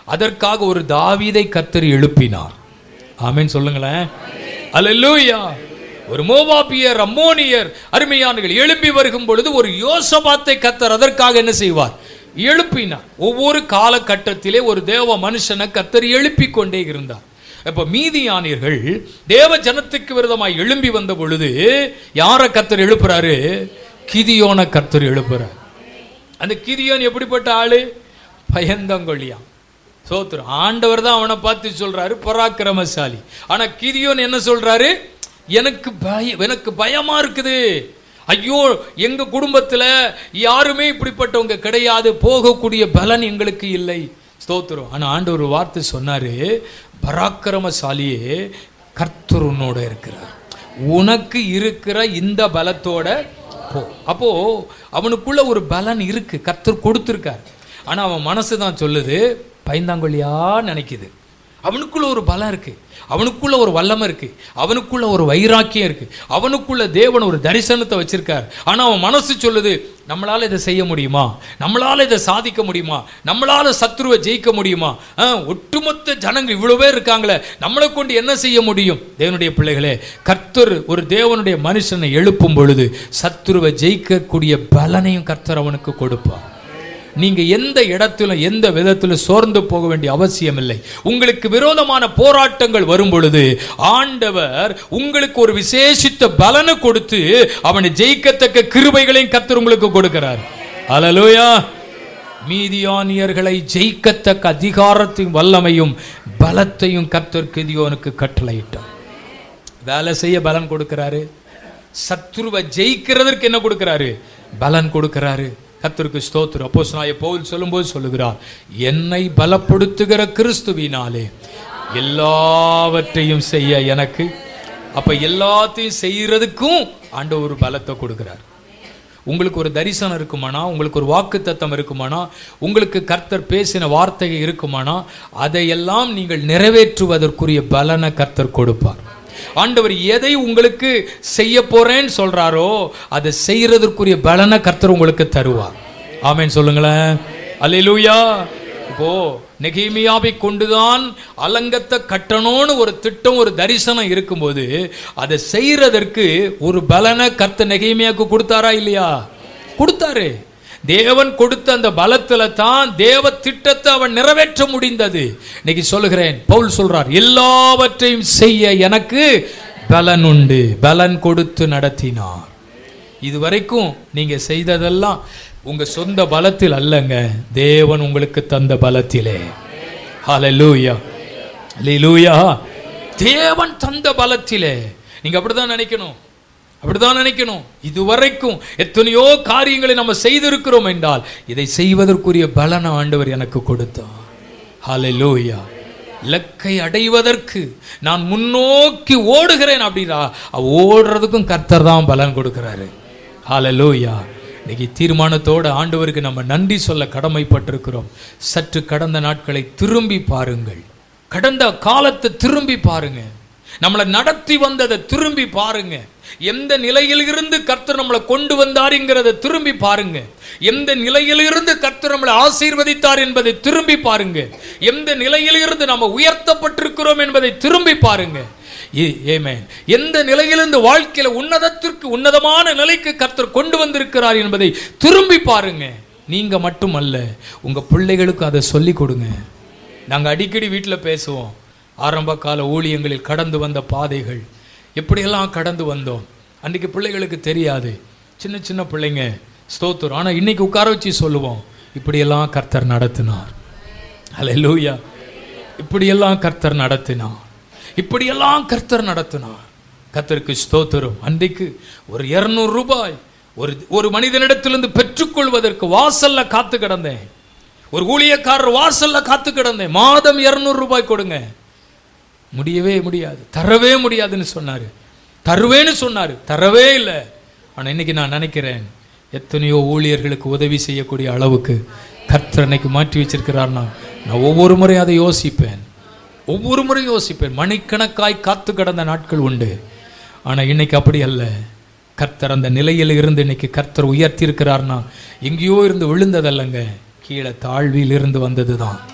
அதற்காக ஒரு தாவீதை கத்தர் எழுப்பினார் ஆமென் சொல்லுங்களேன் அல்லேலூயா ஒரு மோவாபியர் அம்மோனியர் அருமையானர்கள் எழும்பி வருகும் பொழுது ஒரு யோசபாத்தை கத்தர் அதற்காக என்ன செய்வார் எழுப்பினார் ஒவ்வொரு காலகட்டத்திலே ஒரு தேவ மனுஷனை கத்தர் எழுப்பி கொண்டே இருந்தார் அப்ப மீதியானியர்கள் தேவ ஜனத்துக்கு விரோதமாய் எழும்பி வந்த பொழுது யாரை கத்தர் எழுப்புறாரு கிதியோன கத்தர் எழுப்புறார் அந்த கிதியோன் எப்படிப்பட்ட ஆளு பயந்தங்கொழியா சோத்துரு ஆண்டவர் தான் அவனை பார்த்து சொல்றாரு பராக்கிரமசாலி ஆனா கிதியோன் என்ன சொல்றாரு எனக்கு பய எனக்கு பயமா இருக்குது ஐயோ எங்க குடும்பத்துல யாருமே இப்படிப்பட்டவங்க கிடையாது போகக்கூடிய பலன் எங்களுக்கு இல்லை ஸ்தோத்திரம் ஆனா ஆண்டவர் ஒரு வார்த்தை சொன்னாரு பராக்கிரமசாலியே கர்த்தர் உன்னோட இருக்கிறார் உனக்கு இருக்கிற இந்த பலத்தோட போ அப்போ அவனுக்குள்ள ஒரு பலன் இருக்கு கர்த்தர் கொடுத்துருக்கார் ஆனா அவன் மனசு தான் சொல்லுது பயந்தாங்கொல்லியா நினைக்குது அவனுக்குள்ள ஒரு பலம் இருக்கு அவனுக்குள்ள ஒரு வல்லமை இருக்கு அவனுக்குள்ள ஒரு வைராக்கியம் இருக்கு அவனுக்குள்ள தேவன் ஒரு தரிசனத்தை வச்சிருக்கார் ஆனா அவன் மனசு சொல்லுது நம்மளால இதை செய்ய முடியுமா நம்மளால இதை சாதிக்க முடியுமா நம்மளால சத்ருவை ஜெயிக்க முடியுமா ஆ, ஒட்டுமொத்த ஜனங்கள் இவ்வளவு பேர் இருக்காங்களே நம்மளை கொண்டு என்ன செய்ய முடியும் தேவனுடைய பிள்ளைகளே கர்த்தர் ஒரு தேவனுடைய மனுஷனை எழுப்பும் பொழுது சத்ருவை ஜெயிக்கக்கூடிய பலனையும் கர்த்தர் அவனுக்கு கொடுப்பார் நீங்க எந்த இடத்துல எந்த விதத்துல சோர்ந்து போக வேண்டிய அவசியம் இல்லை உங்களுக்கு விரோதமான போராட்டங்கள் வரும் பொழுது ஆண்டவர் உங்களுக்கு ஒரு விசேஷித்த பலனை கொடுத்து அவனை ஜெயிக்கத்தக்க கிருபைகளையும் கர்த்தர் உங்களுக்கு கொடுக்கிறார் அல்லேலூயா மீதியானியர்களை ஜெயிக்கத்தக்க அதிகாரத்தையும் வல்லமையும் பலத்தையும் கர்த்தர் கிதியோனுக்கு கட்டளையிட்டார் வேலை செய்ய பலன் கொடுக்கிறாரு சத்ருவை ஜெயிக்கிறதற்கு என்ன கொடுக்கிறாரு பலன் கொடுக்கிறாரு கர்த்தருக்கு ஸ்தோத்திரம் அப்போ பவுல் சொல்லும்போது சொல்லுகிறார் என்னை பலப்படுத்துகிற கிறிஸ்துவினாலே எல்லாவற்றையும் செய்ய எனக்கு அப்ப எல்லாத்தையும் செய்யறதுக்கும் ஆண்டவர் ஒரு பலத்தை கொடுக்கிறார் உங்களுக்கு ஒரு தரிசனம் இருக்குமானா உங்களுக்கு ஒரு வாக்குத்தத்தம் இருக்குமானா உங்களுக்கு கர்த்தர் பேசின வார்த்தை இருக்குமானா அதையெல்லாம் நீங்கள் நிறைவேற்றுவதற்குரிய பலனை கர்த்தர் கொடுப்பார் ஆண்டவர் எதை உங்களுக்கு செய்ய போறேன்னு சொல்றாரோ அதை செய்யறதற்குரிய பலனை கர்த்தர் உங்களுக்கு தருவார் ஆமென் சொல்லுங்களேன் அல்லேலூயா இப்போ நெகேமியாவை கொண்டுதான் அலங்கத்தை கட்டணும்னு ஒரு திட்டம் ஒரு தரிசனம் இருக்கும்போது அதை செய்யறதற்கு ஒரு பலனை கர்த்த நெகேமியாவுக்கு கொடுத்தாரா இல்லையா கொடுத்தாரு தேவன் கொடுத்த அந்த பலத்துல தான் தேவ திட்டத்தை அவன் நிறைவேற்ற முடிந்தது இன்னைக்கு சொல்லுகிறேன் பவுல் சொல்றார் எல்லாவற்றையும் செய்ய எனக்கு பலன் உண்டு பலன் கொடுத்து நடத்தினார் இதுவரைக்கும் நீங்க செய்ததெல்லாம் உங்க சொந்த பலத்தில் அல்லங்க தேவன் உங்களுக்கு தந்த பலத்திலே ஹalleluya ஹalleluya தேவன் தந்த பலத்திலே நீங்க அப்படிதான் நினைக்கணும் அப்படிதான் நினைக்கணும் இதுவரைக்கும் எத்தனையோ காரியங்களை நம்ம செய்திருக்கிறோம் என்றால் இதை செய்வதற்குரிய பலனை ஆண்டவர் எனக்கு கொடுத்தார் ஹalleluya இலக்கை அடைவதற்கு நான் முன்னோக்கி ஓடுகிறேன் அப்படின்னா அவ ஓடுறதுக்கும் கர்த்தர் தான் பலன் கொடுக்கிறாரு ஹalleluya இன்னைக்கு தீர்மானத்தோட ஆண்டவருக்கு நம்ம நன்றி சொல்ல கடமைப்பட்டிருக்கிறோம் சற்று கடந்த நாட்களை திரும்பி பாருங்கள் கடந்த காலத்தை திரும்பி பாருங்க நம்மளை நடத்தி வந்ததை திரும்பி பாருங்க எந்த நிலையிலிருந்து கர்த்தர் நம்மளை கொண்டு வந்தாருங்கிறத திரும்பி பாருங்க எந்த நிலையிலிருந்து கர்த்தர் நம்மளை ஆசீர்வதித்தார் என்பதை திரும்பி பாருங்க எந்த நிலையிலிருந்து நம்ம உயர்த்தப்பட்டிருக்கிறோம் என்பதை திரும்பி பாருங்க ஏ- ஆமென். எந்த நிலையிலிருந்து வாழ்க்கையில உன்னதத்திற்கு உன்னதமான நிலைக்கு கர்த்தர் கொண்டு வந்திருக்கிறார் என்பதை திரும்பி பாருங்க நீங்க மட்டுமல்ல உங்க பிள்ளைகளுக்கு அதை சொல்லி கொடுங்க நாங்க அடிக்கடி வீட்டில் பேசுவோம் ஆரம்ப கால ஊழியங்களில் கடந்து வந்த பாதைகள் எப்படியெல்லாம் கடந்து வந்தோம் அன்றைக்கு பிள்ளைகளுக்கு தெரியாது சின்ன சின்ன பிள்ளைங்க ஸ்தோத்திரம் ஆனா இன்னைக்கு உட்கார வச்சு சொல்லுவோம் இப்படியெல்லாம் கர்த்தர் நடத்தினார் அல்லேலூயா இப்படியெல்லாம் கர்த்தர் நடத்தினார் இப்படியெல்லாம் கர்த்தர் நடத்தினார் கர்த்தருக்கு ஸ்தோத்திரம் அன்றைக்கு ஒரு இருநூறு ரூபாய் ஒரு ஒரு மனிதனிடத்திலிருந்து பெற்றுக்கொள்வதற்கு வாசல்ல காத்து கிடந்தேன் ஒரு ஊழியக்காரர் வாசல்ல காத்து கிடந்தேன் மாதம் இருநூறு ரூபாய் கொடுங்க முடியவே முடியாது தரவே முடியாதுன்னு சொன்னாரு தருவேன்னு சொன்னாரு தரவே இல்லை ஆனா இன்னைக்கு நான் நினைக்கிறேன் எத்தனையோ ஊழியர்களுக்கு உதவி செய்யக்கூடிய அளவுக்கு கர்த்தர் இன்னைக்கு மாற்றி வச்சிருக்கிறார்னா நான் ஒவ்வொரு முறையும் அதை யோசிப்பேன் ஒவ்வொரு முறையும் யோசிப்பேன் மணிக்கணக்காய் காத்து கிடந்த நாட்கள் உண்டு ஆனா இன்னைக்கு அப்படி அல்ல கர்த்தர் அந்த நிலையில் இருந்து இன்னைக்கு கர்த்தர் உயர்த்தி இருக்கிறார்னா எங்கேயோ இருந்து விழுந்ததல்லங்க கீழே தாழ்வியில் இருந்து வந்ததுதான்